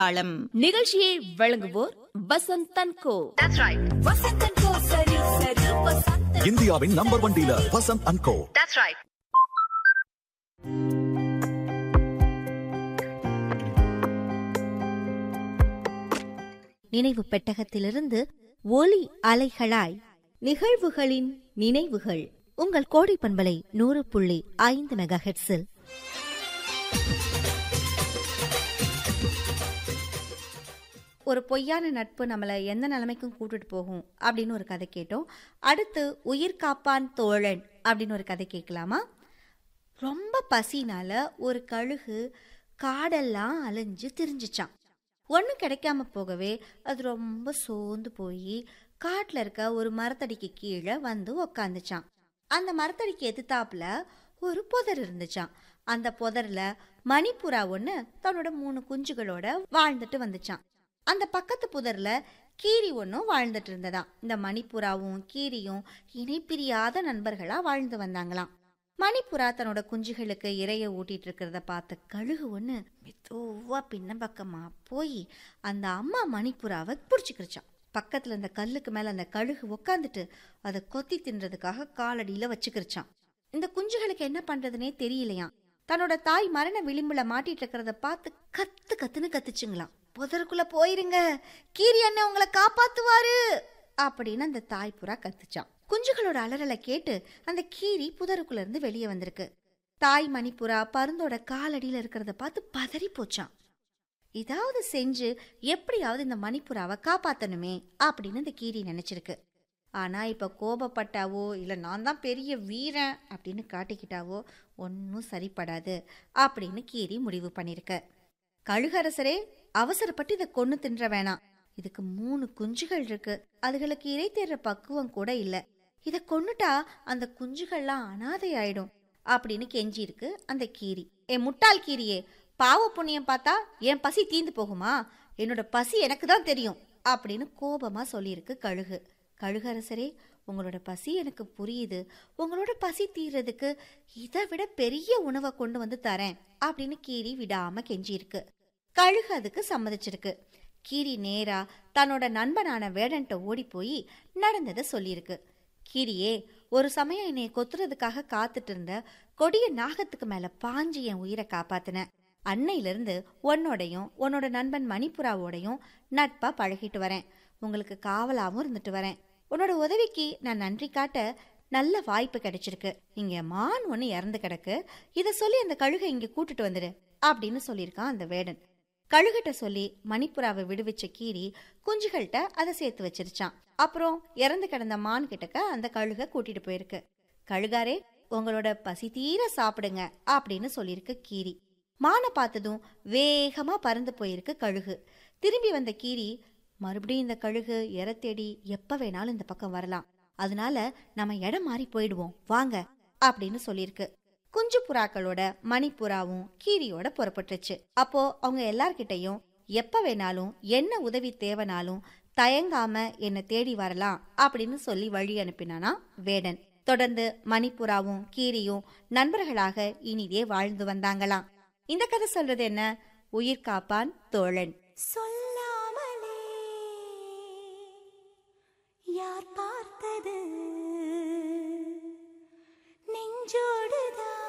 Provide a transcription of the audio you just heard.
ஆழம் நிகழ்ச்சியை வழங்குவோர் வசந்த் தன்கோ இந்தியாவின் number one dealer Vasanth and Co நினைவு பெட்டகத்திலிருந்து ஒலி அலைகளாய் நிகழ்வுகளின் நினைவுகள் உங்கள் கோடை பண்பலை நூறு புள்ளி ஐந்து மெகா ஹெட்ஸில் ஒரு பொய்யான நட்பு நம்மளை எந்த நிலைமைக்கும் கூட்டிட்டு போகும் அப்படின்னு ஒரு கதை கேட்டோம் அடுத்து உயிர் காப்பான் தோழன் அப்படின்னு ஒரு கதை கேட்கலாமா ரொம்ப பசினால ஒரு கழுகு காடெல்லாம் அலைஞ்சு திரிஞ்சிச்சான் ஒன்றும் கிடைக்காம போகவே அது ரொம்ப சோர்ந்து போய் காட்டில் இருக்க ஒரு மரத்தடிக்கு கீழே வந்து உக்காந்துச்சான் அந்த மரத்தடிக்கு எதிர்த்தாப்புல ஒரு புதர் இருந்துச்சான் அந்த புதர்ல மணிப்புறா ஒன்று தன்னோட மூணு குஞ்சுகளோட வாழ்ந்துட்டு வந்துச்சான் அந்த பக்கத்து புதர்ல கீரி ஒன்றும் வாழ்ந்துட்டு இருந்ததாம் இந்த மணிப்புறாவும் கீரியும் இணைப்பிரியாத நண்பர்களா வாழ்ந்து வந்தாங்களாம் மணிப்புறா தன்னோட குஞ்சுகளுக்கு இரைய ஊட்டிட்டு இருக்கிறத பார்த்த கழுகு ஒன்று மெதுவா பின்ன பக்கமா போய் அந்த அம்மா மணிப்புறாவை பிடிச்சிக்கிருச்சான் பக்கத்துல இந்த கல்லுக்கு மேல அந்த கழுகு உக்காந்துட்டு அதை கொத்தி தின்றதுக்காக காலடியில வச்சுக்கிருச்சான் இந்த குஞ்சுகளுக்கு என்ன பண்றதுனே தெரியலையாம் தன்னோட தாய் மரண விளிம்புல மாட்டிட்டு இருக்கிறத பார்த்து கத்து கத்துன்னு கத்துச்சுங்களாம் புதருக்குள்ள போயிருங்க கீரி அண்ணன் உங்களை காப்பாத்துவாரு அப்படின்னு அந்த தாய் புறா கத்துச்சான் குஞ்சுகளோட அலறலை கேட்டு அந்த கீரி புதருக்குள்ள இருந்து வெளியே வந்திருக்கு தாய் மணிப்புறா பருந்தோட காலடியில இருக்கிறத பார்த்து பதறி போச்சான் ஏதாவது செஞ்சு எப்படியாவது இந்த மணிப்புறாவை காப்பாத்தணுமே அப்படின்னு இந்த கீரி நினைச்சிருக்கு ஆனா இப்ப கோபப்பட்டாவோ இல்ல நான் தான் பெரிய வீரன் அப்படின்னு காட்டிக்கிட்டாவோ ஒன்றும் சரிப்படாது அப்படின்னு கீரி முடிவு பண்ணிருக்க கழுகரசரே அவசரப்பட்டு இதை கொன்னு தின்ற வேணாம் இதுக்கு மூணு குஞ்சுகள் இருக்கு அதுகளுக்கு இறை தேடுற பக்குவம் கூட இல்ல இதை கொன்னுட்டா அந்த குஞ்சுகள்லாம் அனாதை ஆயிடும் அப்படின்னு கெஞ்சி இருக்கு அந்த கீரி ஏ முட்டாள் கீரியே பாவ புண்ணியம் பார்த்தா என் பசி தீந்து போகுமா என்னோட பசி எனக்கு தான் தெரியும் அப்படின்னு கோபமா சொல்லியிருக்கு கழுகு கழுகரசரே உங்களோட பசி எனக்கு புரியுது உங்களோட பசி தீர்றதுக்கு இதை விட பெரிய உணவை கொண்டு வந்து தரேன் அப்படின்னு கீரி விடாம கெஞ்சிருக்கு கழுகு அதுக்கு சம்மதிச்சிருக்கு கீரி நேரா தன்னோட நண்பனான வேடன்ட்ட ஓடி போய் நடந்ததை சொல்லியிருக்கு கீரியே ஒரு சமயம் என்னை கொத்துறதுக்காக காத்துட்டு இருந்த கொடிய நாகத்துக்கு மேல பாஞ்சு என் உயிரை காப்பாத்தின அன்னையிலிருந்து உன்னோடையும் உன்னோட நண்பன் மணிப்புறாவோடையும் நட்பா பழகிட்டு வரேன் உங்களுக்கு காவலாவும் இருந்துட்டு வரேன் உன்னோட உதவிக்கு நான் நன்றி காட்ட நல்ல வாய்ப்பு கிடைச்சிருக்கு இங்க மான் ஒன்று இறந்து கிடக்கு இதை சொல்லி அந்த கழுகை இங்க கூட்டிட்டு வந்துடு அப்படின்னு சொல்லியிருக்கான் அந்த வேடன் கழுகிட்ட சொல்லி மணிப்புறாவை விடுவிச்ச கீரி குஞ்சுகள்கிட்ட அதை சேர்த்து வச்சிருச்சான் அப்புறம் இறந்து கிடந்த மான் கிட்டக்க அந்த கழுகை கூட்டிட்டு போயிருக்கு கழுகாரே உங்களோட பசி தீர சாப்பிடுங்க அப்படின்னு சொல்லியிருக்கு கீரி மானை பார்த்ததும் வேகமா பறந்து போயிருக்கு கழுகு திரும்பி வந்த கீரி மறுபடியும் இந்த கழுகு இற தேடி எப்ப வேணாலும் இந்த பக்கம் வரலாம் அதனால நம்ம இடம் மாறி போயிடுவோம் வாங்க அப்படின்னு சொல்லியிருக்கு குஞ்சு புறாக்களோட மணிப்புறாவும் கீரியோட புறப்பட்டுச்சு அப்போ அவங்க எல்லார்கிட்டையும் எப்ப வேணாலும் என்ன உதவி தேவைனாலும் தயங்காம என்னை தேடி வரலாம் அப்படின்னு சொல்லி வழி அனுப்பினானா வேடன் தொடர்ந்து மணிப்புறாவும் கீரியும் நண்பர்களாக இனிதே வாழ்ந்து வந்தாங்களாம் இந்த கதை சொல்றது என்ன உயிர் காப்பான் தோழன் சொல்ல